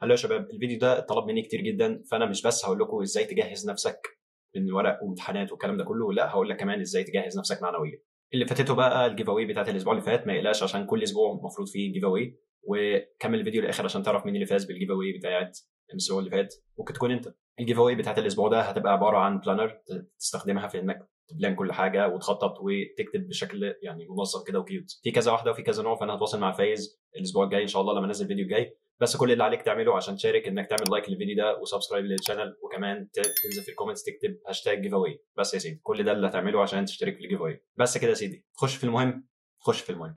هلو يا شباب الفيديو ده طلب مني كتير جدا فانا مش بس هقول لكم ازاي تجهز نفسك من ورق وامتحانات والكلام ده كله لا هقول لك كمان ازاي تجهز نفسك معنويا اللي فاتته بقى الجيف اواي بتاعت الاسبوع اللي فات ما يقلقش عشان كل اسبوع المفروض فيه جيف اواي وكمل الفيديو للاخر عشان تعرف مين اللي فاز بالجيف اواي بتاعت الاسبوع اللي فات ممكن تكون انت الجيف اواي بتاعت الاسبوع ده هتبقى عباره عن بلانر تستخدمها في انك تبلان كل حاجه وتخطط وتكتب بشكل يعني منظم كده وكيوت في كذا واحده وفي كذا نوع فانا هتواصل مع فايز الاسبوع الجاي ان شاء الله لما انزل الفيديو الجاي بس كل اللي عليك تعمله عشان تشارك انك تعمل لايك للفيديو ده وسبسكرايب للشانل وكمان تنزل في الكومنتس تكتب هاشتاج جيف اواي بس يا سيدي كل ده اللي هتعمله عشان تشترك في الجيف اواي بس كده يا سيدي خش في المهم خش في المهم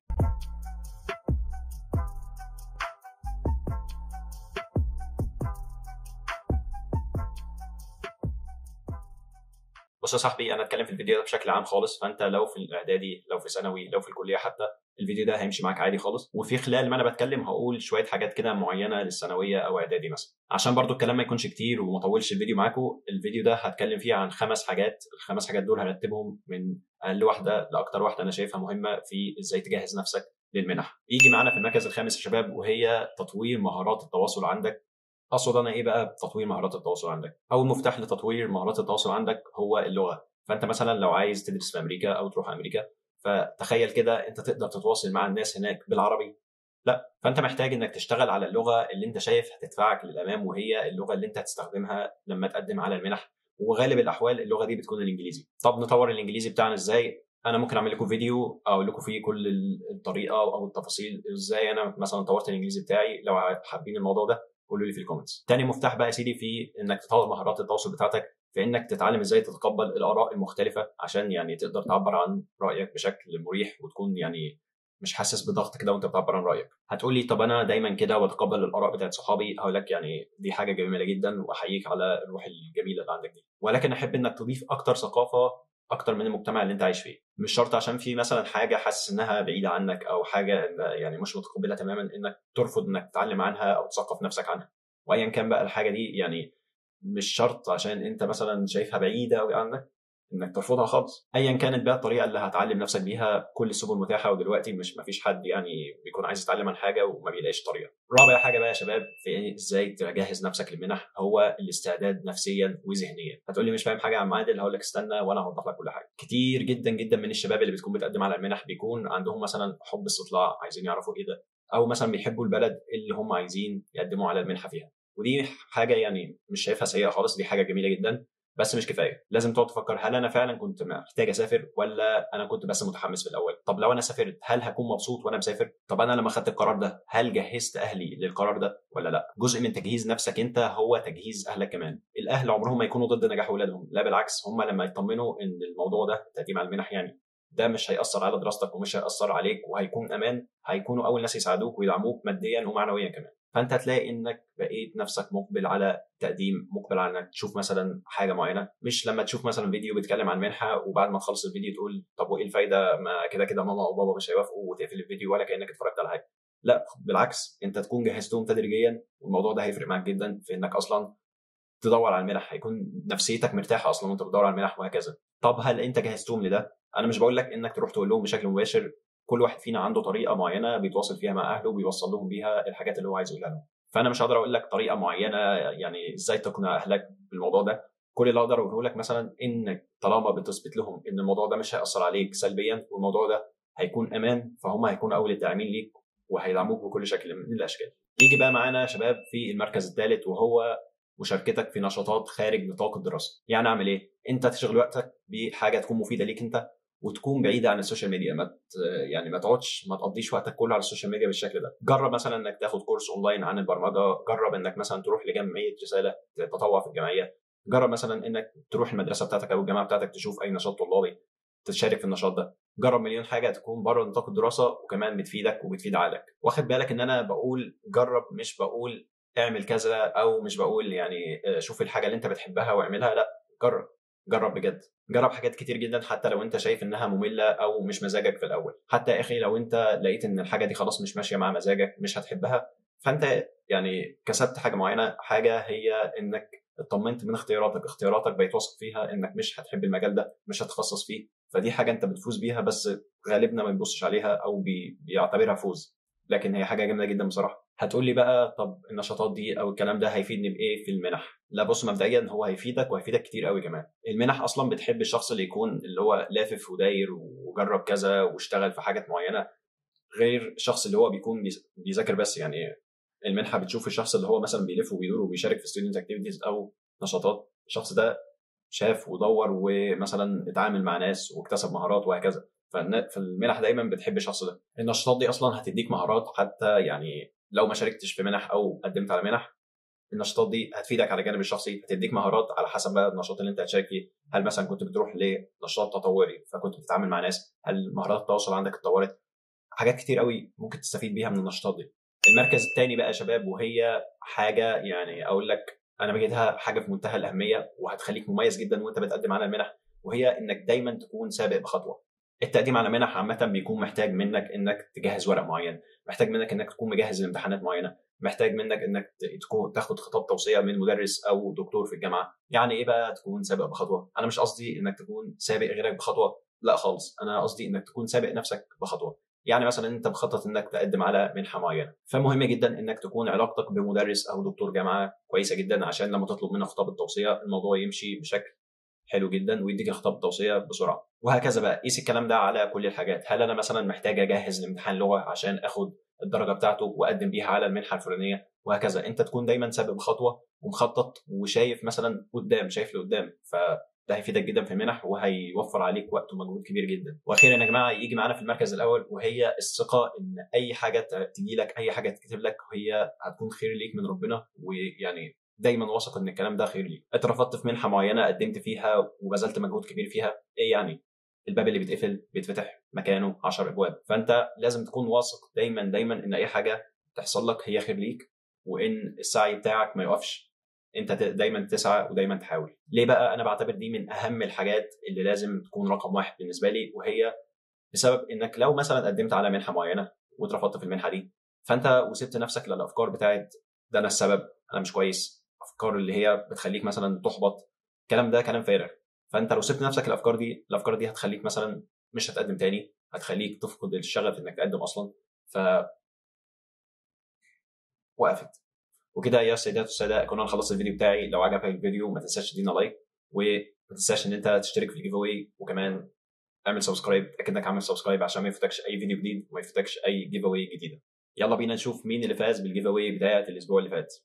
بص يا صاحبي انا اتكلم في الفيديو ده بشكل عام خالص فانت لو في الاعدادي لو في ثانوي لو في الكليه حتى الفيديو ده هيمشي معاك عادي خالص وفي خلال ما انا بتكلم هقول شويه حاجات كده معينه للثانويه او اعدادي مثلا عشان برضو الكلام ما يكونش كتير وما اطولش الفيديو معاكم الفيديو ده هتكلم فيه عن خمس حاجات الخمس حاجات دول هرتبهم من اقل واحده لاكتر واحده انا شايفها مهمه في ازاي تجهز نفسك للمنح يجي معانا في المركز الخامس يا شباب وهي تطوير مهارات التواصل عندك اقصد انا ايه بقى بتطوير مهارات التواصل عندك اول مفتاح لتطوير مهارات التواصل عندك هو اللغه فانت مثلا لو عايز تدرس في امريكا او تروح امريكا فتخيل كده انت تقدر تتواصل مع الناس هناك بالعربي لا فانت محتاج انك تشتغل على اللغه اللي انت شايف هتدفعك للامام وهي اللغه اللي انت هتستخدمها لما تقدم على المنح وغالب الاحوال اللغه دي بتكون الانجليزي طب نطور الانجليزي بتاعنا ازاي انا ممكن اعمل لكم فيديو اقول لكم فيه كل الطريقه او التفاصيل ازاي انا مثلا طورت الانجليزي بتاعي لو حابين الموضوع ده قولوا لي في الكومنتس تاني مفتاح بقى يا سيدي في انك تطور مهارات التواصل بتاعتك في انك تتعلم ازاي تتقبل الاراء المختلفه عشان يعني تقدر تعبر عن رايك بشكل مريح وتكون يعني مش حاسس بضغط كده وانت بتعبر عن رايك هتقول لي طب انا دايما كده واتقبل الاراء بتاعت صحابي هقول لك يعني دي حاجه جميله جدا واحييك على الروح الجميله اللي عندك دي ولكن احب انك تضيف اكتر ثقافه اكتر من المجتمع اللي انت عايش فيه مش شرط عشان في مثلا حاجه حاسس انها بعيده عنك او حاجه يعني مش متقبلها تماما انك ترفض انك تتعلم عنها او تثقف نفسك عنها وايا كان بقى الحاجه دي يعني مش شرط عشان انت مثلا شايفها بعيده قوي عنك انك ترفضها خالص ايا كانت بقى الطريقه اللي هتعلم نفسك بيها كل السبل متاحه ودلوقتي مش ما فيش حد يعني بيكون عايز يتعلم عن حاجه وما بيلاقيش طريقه رابع حاجه بقى يا شباب في ازاي تجهز نفسك للمنح هو الاستعداد نفسيا وذهنيا هتقول لي مش فاهم حاجه عن معادل هقول لك استنى وانا هوضح لك كل حاجه كتير جدا جدا من الشباب اللي بتكون بتقدم على المنح بيكون عندهم مثلا حب استطلاع عايزين يعرفوا ايه ده او مثلا بيحبوا البلد اللي هم عايزين يقدموا على المنحه فيها ودي حاجه يعني مش شايفها سيئه خالص دي حاجه جميله جدا بس مش كفايه لازم تقعد تفكر هل انا فعلا كنت محتاج اسافر ولا انا كنت بس متحمس في الاول طب لو انا سافرت هل هكون مبسوط وانا مسافر طب انا لما خدت القرار ده هل جهزت اهلي للقرار ده ولا لا جزء من تجهيز نفسك انت هو تجهيز اهلك كمان الاهل عمرهم ما يكونوا ضد نجاح اولادهم لا بالعكس هم لما يطمنوا ان الموضوع ده التقديم على المنح يعني ده مش هيأثر على دراستك ومش هيأثر عليك وهيكون امان هيكونوا اول ناس يساعدوك ويدعموك ماديا ومعنويا كمان فانت هتلاقي انك بقيت نفسك مقبل على تقديم مقبل على انك تشوف مثلا حاجه معينه مش لما تشوف مثلا فيديو بيتكلم عن منحه وبعد ما تخلص الفيديو تقول طب وايه الفايده ما كده كده ماما او بابا مش هيوافقوا وتقفل الفيديو ولا كانك اتفرجت على حاجه لا بالعكس انت تكون جهزتهم تدريجيا والموضوع ده هيفرق معاك جدا في انك اصلا تدور على المنح هيكون نفسيتك مرتاحه اصلا وانت بتدور على المنح وهكذا طب هل انت جهزتهم لده انا مش بقول لك انك تروح تقول لهم بشكل مباشر كل واحد فينا عنده طريقه معينه بيتواصل فيها مع اهله وبيوصل لهم بيها الحاجات اللي هو عايز يقولها لهم فانا مش هقدر اقول لك طريقه معينه يعني ازاي تقنع اهلك بالموضوع ده كل اللي اقدر اقوله لك مثلا انك طالما بتثبت لهم ان الموضوع ده مش هياثر عليك سلبيا والموضوع ده هيكون امان فهم هيكونوا اول الداعمين ليك وهيدعموك بكل شكل من الاشكال يجي بقى معانا شباب في المركز الثالث وهو مشاركتك في نشاطات خارج نطاق الدراسه يعني اعمل ايه انت تشغل وقتك بحاجه تكون مفيده ليك انت وتكون بعيده عن السوشيال ميديا ما يعني ما تقعدش ما تقضيش وقتك كله على السوشيال ميديا بالشكل ده جرب مثلا انك تاخد كورس اونلاين عن البرمجه جرب انك مثلا تروح لجمعيه رساله تتطوع في الجمعيه جرب مثلا انك تروح المدرسه بتاعتك او الجامعه بتاعتك تشوف اي نشاط طلابي تشارك في النشاط ده جرب مليون حاجه تكون بره نطاق الدراسه وكمان بتفيدك وبتفيد عقلك واخد بالك ان انا بقول جرب مش بقول اعمل كذا او مش بقول يعني شوف الحاجه اللي انت بتحبها واعملها لا جرب جرب بجد جرب حاجات كتير جدا حتى لو انت شايف انها ممله او مش مزاجك في الاول حتى يا اخي لو انت لقيت ان الحاجه دي خلاص مش ماشيه مع مزاجك مش هتحبها فانت يعني كسبت حاجه معينه حاجه هي انك اطمنت من اختياراتك اختياراتك بقيت واثق فيها انك مش هتحب المجال ده مش هتخصص فيه فدي حاجه انت بتفوز بيها بس غالبنا ما بيبصش عليها او بي... بيعتبرها فوز لكن هي حاجه جامده جدا بصراحه هتقول لي بقى طب النشاطات دي او الكلام ده هيفيدني بايه في المنح لا بص مبدئيا هو هيفيدك وهيفيدك كتير قوي كمان المنح اصلا بتحب الشخص اللي يكون اللي هو لافف وداير وجرب كذا واشتغل في حاجات معينه غير الشخص اللي هو بيكون بيذاكر بس يعني المنحه بتشوف الشخص اللي هو مثلا بيلف وبيدور وبيشارك في ستودنت اكتيفيتيز او نشاطات الشخص ده شاف ودور ومثلا اتعامل مع ناس واكتسب مهارات وهكذا فالمنح دايما بتحب الشخص ده النشاطات دي اصلا هتديك مهارات حتى يعني لو ما شاركتش في منح او قدمت على منح النشاطات دي هتفيدك على الجانب الشخصي هتديك مهارات على حسب بقى النشاط اللي انت هتشارك فيه هل مثلا كنت بتروح لنشاط تطوعي فكنت بتتعامل مع ناس هل مهارات التواصل عندك اتطورت حاجات كتير قوي ممكن تستفيد بيها من النشاطات دي المركز الثاني بقى يا شباب وهي حاجه يعني اقول لك انا بجدها حاجه في منتهى الاهميه وهتخليك مميز جدا وانت بتقدم على المنح وهي انك دايما تكون سابق بخطوه التقديم على منح عامه بيكون محتاج منك انك تجهز ورق معين محتاج منك انك تكون مجهز لامتحانات معينه محتاج منك انك تكون تاخد خطاب توصيه من مدرس او دكتور في الجامعه يعني ايه بقى تكون سابق بخطوه انا مش قصدي انك تكون سابق غيرك بخطوه لا خالص انا قصدي انك تكون سابق نفسك بخطوه يعني مثلا انت مخطط انك تقدم على منحه معينه فمهم جدا انك تكون علاقتك بمدرس او دكتور جامعه كويسه جدا عشان لما تطلب منه خطاب التوصيه الموضوع يمشي بشكل حلو جدا ويديك الخطاب التوصيه بسرعه وهكذا بقى قيس الكلام ده على كل الحاجات هل انا مثلا محتاج اجهز لامتحان لغه عشان اخد الدرجه بتاعته واقدم بيها على المنحه الفلانيه وهكذا انت تكون دايما سابق بخطوه ومخطط وشايف مثلا قدام شايف لقدام ف ده هيفيدك جدا في المنح وهيوفر عليك وقت ومجهود كبير جدا واخيرا يا جماعه يجي معانا في المركز الاول وهي الثقه ان اي حاجه تجي لك اي حاجه تكتب لك هي هتكون خير ليك من ربنا ويعني دايما واثق ان الكلام ده خير ليك اترفضت في منحه معينه قدمت فيها وبذلت مجهود كبير فيها ايه يعني الباب اللي بيتقفل بيتفتح مكانه 10 ابواب فانت لازم تكون واثق دايما دايما ان اي حاجه تحصل لك هي خير ليك وان السعي بتاعك ما يقفش انت دايما تسعى ودايما تحاول ليه بقى انا بعتبر دي من اهم الحاجات اللي لازم تكون رقم واحد بالنسبه لي وهي بسبب انك لو مثلا قدمت على منحه معينه واترفضت في المنحه دي فانت وسبت نفسك للافكار بتاعت ده انا السبب انا مش كويس افكار اللي هي بتخليك مثلا تحبط الكلام ده كلام فارغ فانت لو سبت نفسك الافكار دي الافكار دي هتخليك مثلا مش هتقدم تاني هتخليك تفقد الشغف انك تقدم اصلا ف وقفت وكده يا سيدات والسادة كنا نخلص الفيديو بتاعي لو عجبك الفيديو ما تنساش تدينا لايك وما تنساش ان انت تشترك في الجيف اواي وكمان اعمل سبسكرايب اتاكد انك عامل سبسكرايب عشان ما يفوتكش اي فيديو جديد وما يفوتكش اي جيف اواي جديده يلا بينا نشوف مين اللي فاز بالجيف اواي بتاعه الاسبوع اللي فات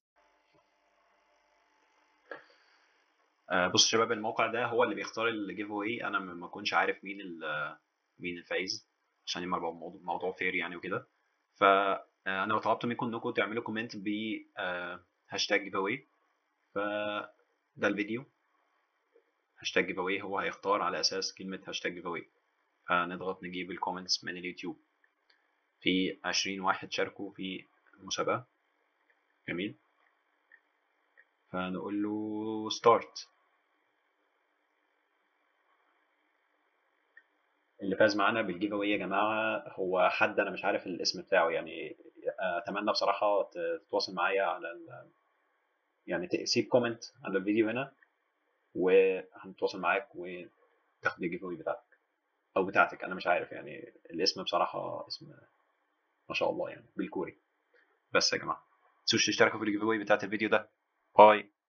آه، بص شباب الموقع ده هو اللي بيختار الجيف اواي انا ما اكونش عارف مين مين الفايز عشان يبقى موضوع فير يعني وكده ف آه، انا طلبت منكم انكم تعملوا كومنت ب هاشتاج جيف اواي فده الفيديو هاشتاج جيف اواي هو هيختار على اساس كلمه هاشتاج جيف اواي فنضغط نجيب الكومنتس من اليوتيوب في 20 واحد شاركوا في المسابقه جميل فنقول له ستارت اللي فاز معانا بالجيف اواي يا جماعه هو حد انا مش عارف الاسم بتاعه يعني اتمنى بصراحه تتواصل معايا على ال... يعني تسيب كومنت على الفيديو هنا وهنتواصل معاك وتاخد الجيف اواي بتاعتك او بتاعتك انا مش عارف يعني الاسم بصراحه اسم ما شاء الله يعني بالكوري بس يا جماعه تنسوش تشتركوا في الجيف اواي بتاعت الفيديو ده باي